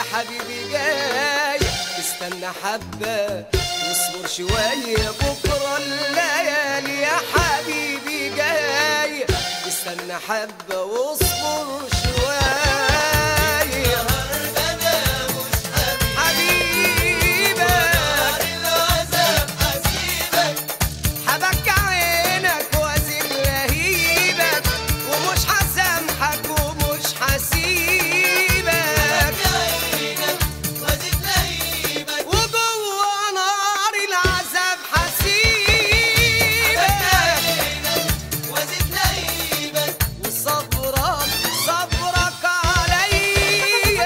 حبيبي جاي استنى حبة واصبر شوية بكرة الليالي يا حبيبي جاي استنى حبة واصبر شوية حبيبك حبك عينك وازن لهيبك ومش هسامحك ومش هسيبك وجوه نار العذاب حسيبك وصبرك صبرك عليا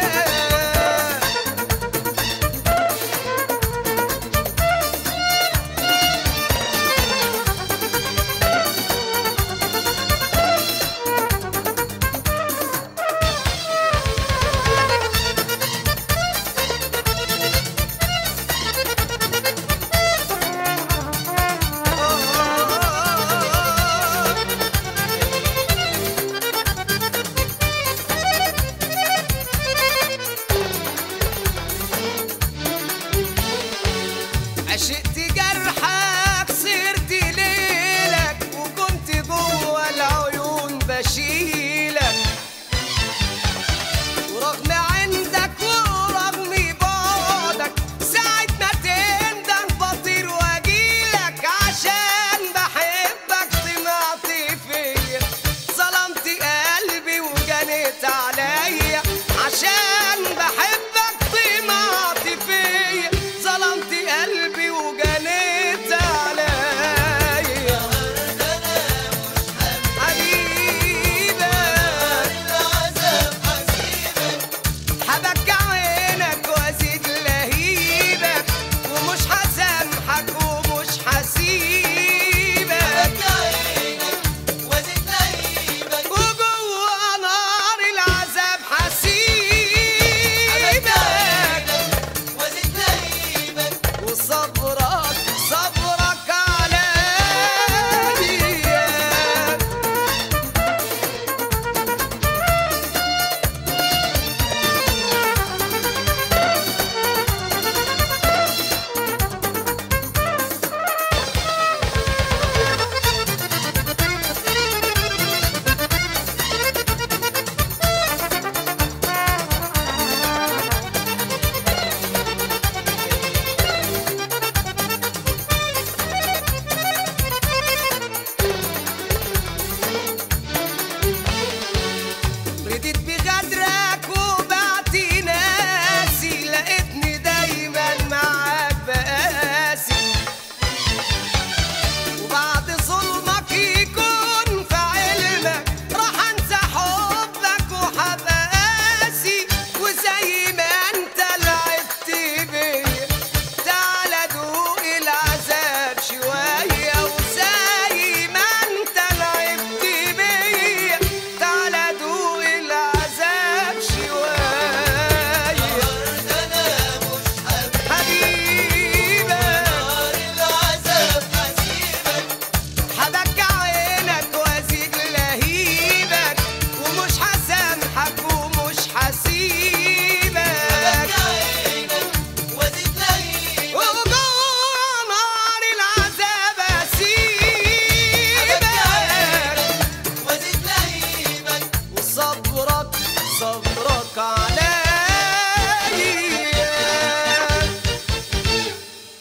عشقت جرحك صرت ليلك وكنت جوه العيون بشيلك ورغم عندك ورغم بعدك ساعة ما تندم بطير واجيلك عشان بحبك طمعت فيا ظلمت قلبي وجنيت عليا عشان